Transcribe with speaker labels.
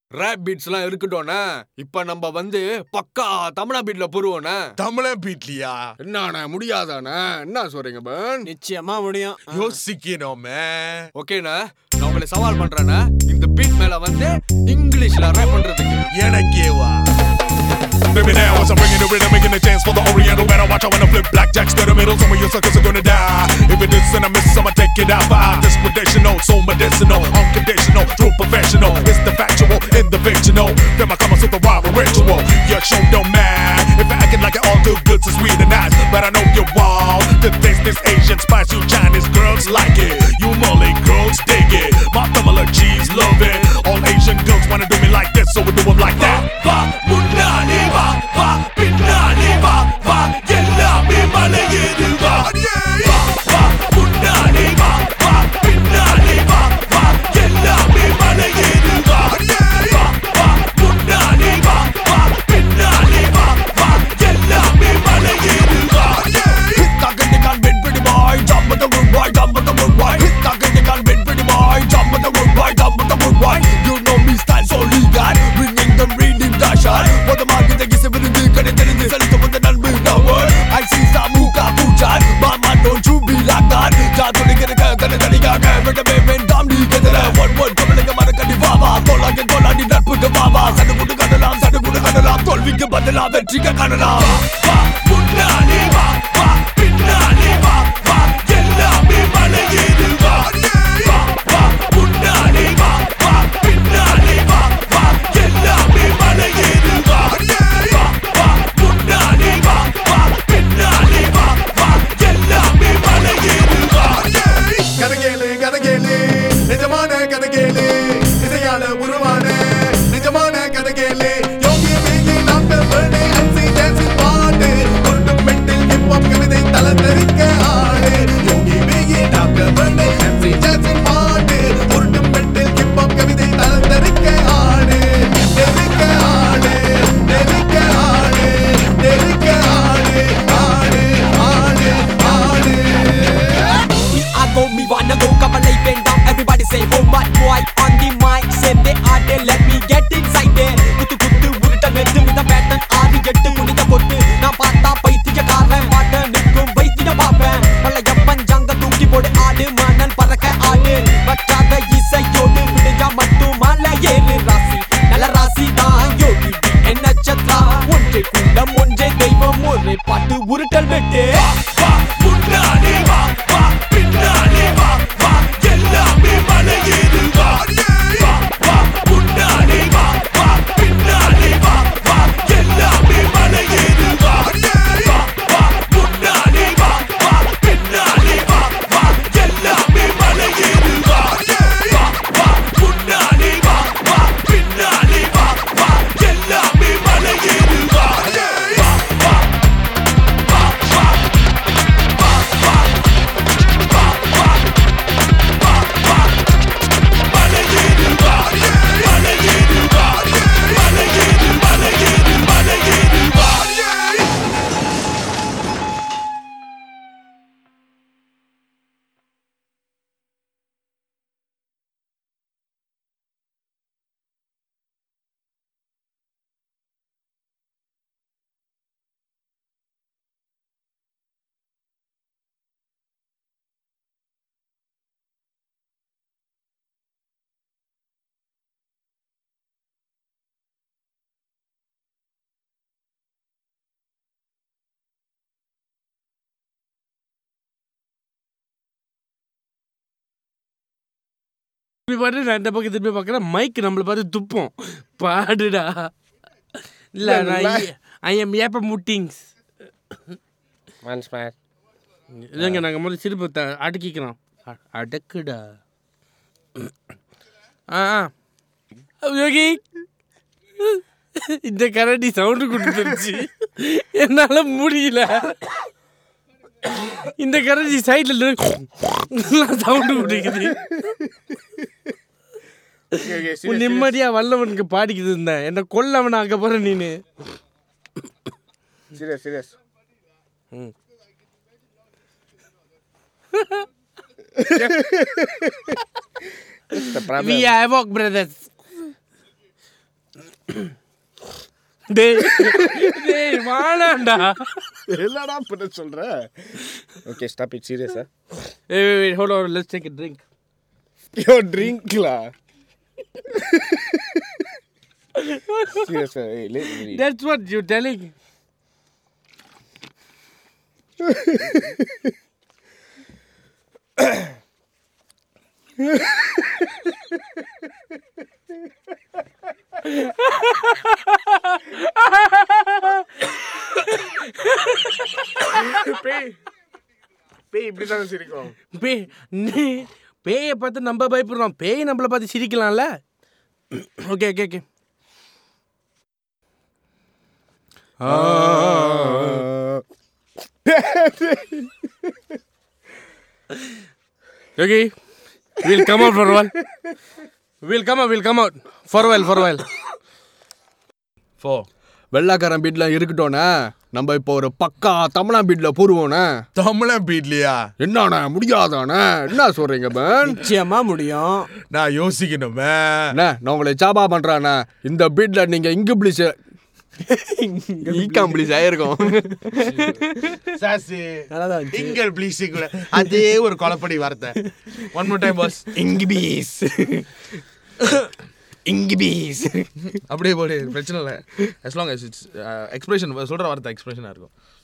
Speaker 1: Rape பீட்ஸ்லாம் இருக்கட்டும்ண்ணே இப்ப நம்ம வந்து பக்கா தமிழா பீட்ல புருவோண்ணே
Speaker 2: தமிழன் பீட்லியா
Speaker 1: என்னண்ணே முடியாதாண்ணே என்ன சொல்றீங்க பன்
Speaker 3: நிச்சயமா முடியும்
Speaker 2: யோசிக்கணுமே
Speaker 1: ஓகேண்ணே நான் உங்களை சவால் பண்றேண்ணே இந்த பீட் மேல வந்து இங்கிலீஷ்ல ரேப் பண்றதுக்கு
Speaker 2: எனக்கேவா
Speaker 4: Baby now as I'm bringing the rhythm, making a chance for the Oriental. Better watch out when I flip blackjacks to the middle. Some of you suckers are gonna die. If it is and I miss, I'ma take it out. Vibe dispositional, so medicinal, unconditional, true professional. It's the factual in the fictional. Then my comments with the rhyme ritual. Your show don't matter. If you're acting like it all too good to sweet and nice, but I know you want to taste this Asian spice. You Chinese girls like it. You Malay girls dig it. My Tamil cheese love it. All Asian girls wanna do me like this, so we do them like that. Va, முன்னாடி வா, வா, பின்னாடி வா, வா, எல்லாமே மலையேறு வா. வா, வா, முன்னாடி வா, வா, பின்னாடி வா, வா, எல்லாமே மலையேறு வா. வா, வா, முன்னாடி வா, வா, பின்னாடி வா, வா, எல்லாமே மலையேறு வா.
Speaker 5: வெற்றிக்கு காணலாம்
Speaker 4: வா, முன்னாடி வா, வா, பின்னாடி வா, வா, எல்லாமே மலையேறு வா. வா, வா, முன்னாடி வா, வா, பின்னாடி வா, வா, எல்லாமே மலையேறு வா. வா, வா, முன்னாடி வா, வா, பின்னாடி வா, வா, எல்லாமே மலையேறு வா.
Speaker 2: கதகேளு கதகேளு நிஜமான கதகேளு இசையால உருவான நிஜமான கதகேளு யோகி மேகி நாட்டு பர்னே அன்சி டான்சிங் பாட்டு கொண்டும் மெட்டில் ஹிப் ஹாப் கவிதை தலந்தரிக்க ஆடு யோகி மேகி நாட்டு பர்னே அன்சி டான்சிங் பாட்டு கொண்டும் மெட்டில் ஹிப் ஹாப் கவிதை தலந்தரிக்க ஆடு நெருக்க ஆடு நெருக்க ஆடு நெருக்க ஆடு ஆடு ஆடு ஆடு
Speaker 5: I go, me wanna go, கவலை வேண்டாம் Everybody say oh my boy on the mic சேர்ந்தே ஆடு let me get excited குத்து குத்து உருட்ட நெட்டு மித பேட்டன் ஆறு எட்டு குனித கொட்டு நான் பார்த்தா பைத்தியக்காரன் மாட்ட நிற்கும் வைத்திய பார்ப்பேன் பழைய பஞ்சாங்க தூக்கி போடு ஆடு மணல் பறக்க ஆடு வற்றாத இசையோடு விடுஞ்சா மட்டும் மலை ஏறு ராசி நல்ல ராசி தான் யோகி என் நட்சத்திரா ஒன்றே குண்டம் ஒன்றே தெய்வம் ஒரே பாட்டு உருட்டல் வெட்டு
Speaker 4: வா, முன்னாடி வா, வா, பின்னாடி வா, வா, எல்லாமே மலையேறு வா. வா, வா, முன்னாடி வா, வா, பின்னாடி வா, வா, எல்லாமே மலையேறு வா. வா, வா, முன்னாடி வா, வா, பின்னாடி வா, வா, எல்லாமே மலையேறு வா. வா, வா, முன்னாடி வா, வா, பின்னாடி வா, வா, எல்லாமே மலையேறு வா. வா, வா, வா, வா.
Speaker 6: திருப்பி பாட்டு நான் இந்த பக்கம் திருப்பி பார்க்குறேன் மைக் நம்மளை பார்த்து துப்போம் பாடுடா இல்லை நான் ஐ எம் ஏப்ப முட்டிங்ஸ்
Speaker 3: ஒன்ஸ் மேன்
Speaker 6: இல்லைங்க நாங்கள் முதல்ல சிரிப்பு த அடக்கிக்கிறோம் அ- அடக்குடா ஆ ஆ. யோகி இந்த கரடி சவுண்டு கொடுத்துருச்சு என்னால் முடியல இந்த கரடி சைடில் சவுண்டு கொடுக்குது உன் நிம்மதியா வல்லவனுக்கு பாடிக்கிட்டு இருந்தேன் என்ன கொல்லவன் ஆக்க போற நீனு
Speaker 3: serious serious
Speaker 6: We are Ewok brothers. டேய் டேய் வாடாண்டா
Speaker 3: என்னடா பண்ண சொல்ற ஓகே ஸ்டாப் இட் சீரியஸா
Speaker 6: Hey, wait, wait, hold on. Let's take a drink.
Speaker 3: Yo ட்ரிங்க்லா சீரியஸா ஏய்
Speaker 6: That's what you're telling.
Speaker 3: பேய் பேய் இப்படி தானே சிரிக்கும்
Speaker 6: பேய் நீ பேயை பார்த்து நம்ம பயப்படுறோம் பேய் நம்மளை பார்த்து சிரிக்கலாம்ல okay okay okay okay will come out for while will come out will come out for while for while
Speaker 1: போ வெள்ளாக்காரன் பீட்ல இருக்கட்டோண்ணே நம்ம இப்போ ஒரு பக்கா தமிழா பீட்ல பூருவோண்ணே
Speaker 2: தமிழன் பீட்லையா
Speaker 1: என்னண்ணே முடியாதாண்ணே என்ன சொல்றீங்க மேன்
Speaker 5: நிச்சயமா முடியும்
Speaker 2: நான் யோசிக்கணுமே
Speaker 1: அண்ணே நான் உங்களை ஜாபா பண்றேண்ணே இந்த பீட்ல நீங்க இங்கிலீஷ் ஈகாம்பிளிஷ் ஆயிருக்கும்
Speaker 2: சாசி
Speaker 5: நல்லாதான் இருந்துச்சு.
Speaker 2: இங்கல் ப்ளீஸ் கூட அதே ஒரு கொலப்படி வார்த்தை ஒன் மோர் டைம் பாஸ்
Speaker 1: இங்கிபீஸ் இங்கிபீஸ்
Speaker 2: அப்படியே போடு பிரச்சனை இல்லை as long as it's expression சொல்கிற வார்த்தை எக்ஸ்பிரஷனாக இருக்கும்